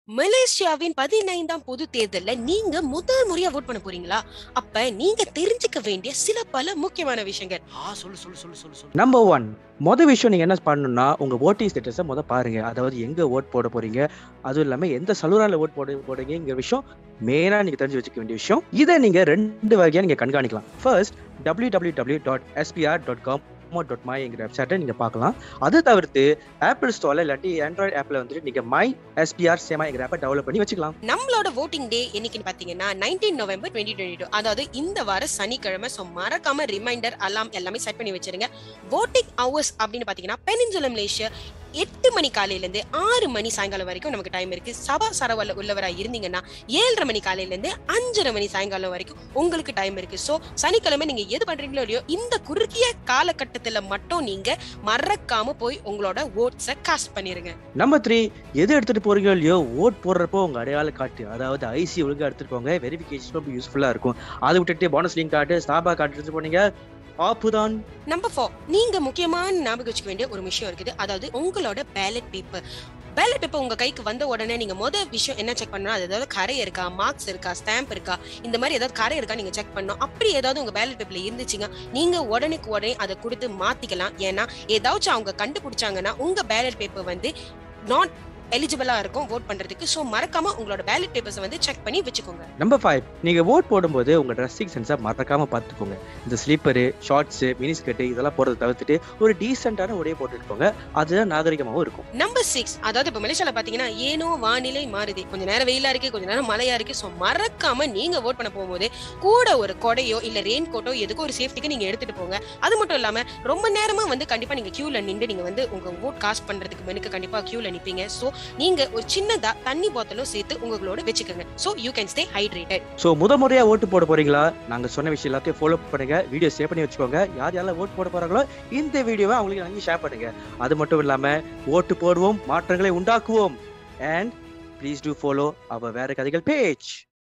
மலேசியாவின் பதினைந்தாம் பொது தேர்தல்ல நீங்க முதல் முறையா ஓட் பண்ண போறீங்களா அப்ப நீங்க தெரிஞ்சுக்க வேண்டிய சில பல முக்கியமான விஷயங்கள் ஆ சொல்லு சொல்லு சொல்லு சொல்லு சொல்லு நம்பர் ஒன் மொதல் விஷயம் நீங்கள் என்ன பண்ணணும்னா உங்கள் ஓட்டிங் ஸ்டேட்டஸை முத பாருங்க அதாவது எங்கே ஓட் போட போறீங்க அதுவும் இல்லாமல் எந்த சலுரால ஓட் போட போடுறீங்கிற விஷயம் மெயினாக நீங்கள் தெரிஞ்சு வச்சுக்க வேண்டிய விஷயம் இதை நீங்கள் ரெண்டு வகையாக நீங்கள் கண்காணிக்கலாம் first W W W dot SPR dot com dot மைங்கிற வெப்சைட்டை நீங்கள் பார்க்கலாம் அது தவிர்த்து ஆப்பிள் ஸ்டோரில் இல்லாட்டி ஆண்ட்ராய்டு ஆப்பில் வந்துட்டு நீங்கள் மை எஸ்பிஆர் சேமாங்கிற ஆப்பை டெவலப் பண்ணி வச்சுக்கலாம் நம்மளோட ஓட்டிங் டே என்னைக்குன்னு பாத்தீங்கன்னா nineteen November twenty twenty two அதாவது இந்த வார சனிக்கிழமை ஸோ மறக்காம ரிமைண்டர் அலாம் எல்லாமே செட் பண்ணி வச்சிருங்க voting hours அப்படின்னு பாத்தீங்கன்னா பெனின்சுலா மலேசியா எட்டு மணி காலையில இருந்து ஆறு மணி சாயங்காலம் வரைக்கும் நமக்கு டைம் இருக்கு சபா சரவல்ல உள்ளவரா இருந்தீங்கன்னா ஏழரை மணி காலையில இருந்து அஞ்சரை மணி சாயங்காலம் வரைக்கும் உங்களுக்கு டைம் இருக்கு சோ சனிக்கிழமை நீங்க எது பண்றீங்களோ இல்லையோ இந்த குறுகிய காலகட்டத்துல மட்டும் நீங்க மறக்காம போய் உங்களோட ஓட்ஸை காஸ்ட் பண்ணிருங்க நம்பர் த்ரீ எது எடுத்துட்டு போறீங்களோ இல்லையோ ஓட் போடுறப்போ உங்க அடையாள காட்டு அதாவது ஐசி ஒழுங்கா எடுத்துட்டு போங்க வெரிஃபிகேஷன் ரொம்ப யூஸ்ஃபுல்லா இருக்கும் அதை விட்டுட்டு போனஸ் லிங்க் காட்டு ஸ்டாபா காட்டு எடுத்துட்டு போனீங்க ஆப்புதான் நம்பர் ஃபோர் நீங்க முக்கியமான ஞாபகம் வச்சுக்க வேண்டிய ஒரு விஷயம் இருக்குது அதாவது உங்களோட பேலட் பேப்பர் பேலட் பேப்பர் உங்க கைக்கு வந்த உடனே நீங்க முதல் விஷயம் என்ன செக் பண்ணணும் அது ஏதாவது கரை இருக்கா மார்க்ஸ் இருக்கா ஸ்டாம்ப் இருக்கா இந்த மாதிரி ஏதாவது கரை இருக்கா நீங்க செக் பண்ணணும் அப்படி ஏதாவது உங்க பேலட் பேப்பர்ல இருந்துச்சுங்க நீங்க உடனுக்கு உடனே அதை கொடுத்து மாத்திக்கலாம் ஏன்னா ஏதாச்சும் அவங்க கண்டுபிடிச்சாங்கன்னா உங்க பேலட் பேப்பர் வந்து நாட் எலிஜிபிளா இருக்கும் ஓட் பண்றதுக்கு சோ மறக்காம உங்களோட பேலட் பேப்பர்ஸ் வந்து செக் பண்ணி வச்சுக்கோங்க நம்பர் ஃபைவ் நீங்க ஓட் போடும்போது உங்க ட்ரெஸ்ஸிங் சென்ஸை மறக்காம பார்த்துக்கோங்க இந்த ஸ்லீப்பரு ஷார்ட்ஸ் மினி ஸ்கர்ட் இதெல்லாம் போடுறத தவிர்த்துட்டு ஒரு டீசென்டான உடைய போட்டுட்டு போங்க அதுதான் நாகரிகமாகவும் இருக்கும் நம்பர் சிக்ஸ் அதாவது இப்ப மலேசியால பாத்தீங்கன்னா ஏனோ வானிலை மாறுது கொஞ்ச நேரம் வெயிலா இருக்கு கொஞ்ச நேரம் மழையா இருக்கு சோ மறக்காம நீங்க ஓட் பண்ண போகும்போது கூட ஒரு கொடையோ இல்ல ரெயின் கோட்டோ எதுக்கோ ஒரு சேஃப்டிக்கு நீங்க எடுத்துட்டு போங்க அது மட்டும் இல்லாம ரொம்ப நேரமா வந்து கண்டிப்பா நீங்க கியூல நின்று நீங்க வந்து உங்க ஓட் காஸ்ட் பண்றதுக்கு மெனுக்கு கண்டிப்பா கியூல நிப்பீங்க சோ நீங்க ஒரு சின்னதா தண்ணி போத்தலும் சேர்த்து உங்களோட வச்சுக்கோங்க so you can stay hydrated so முத முறையா ஓட்டு போட போறீங்களா நாங்க சொன்ன விஷயம் எல்லாத்தையும் ஃபாலோ பண்ணுங்க வீடியோ சேவ் பண்ணி வச்சுக்கோங்க யார் யாரெல்லாம் ஓட்டு போட போறாங்களோ இந்த வீடியோவை அவங்களுக்கு வாங்கி ஷேர் பண்ணுங்க அது மட்டும் இல்லாம ஓட்டு போடுவோம் மாற்றங்களை உண்டாக்குவோம் and please do follow our வேற கதைகள் பேஜ்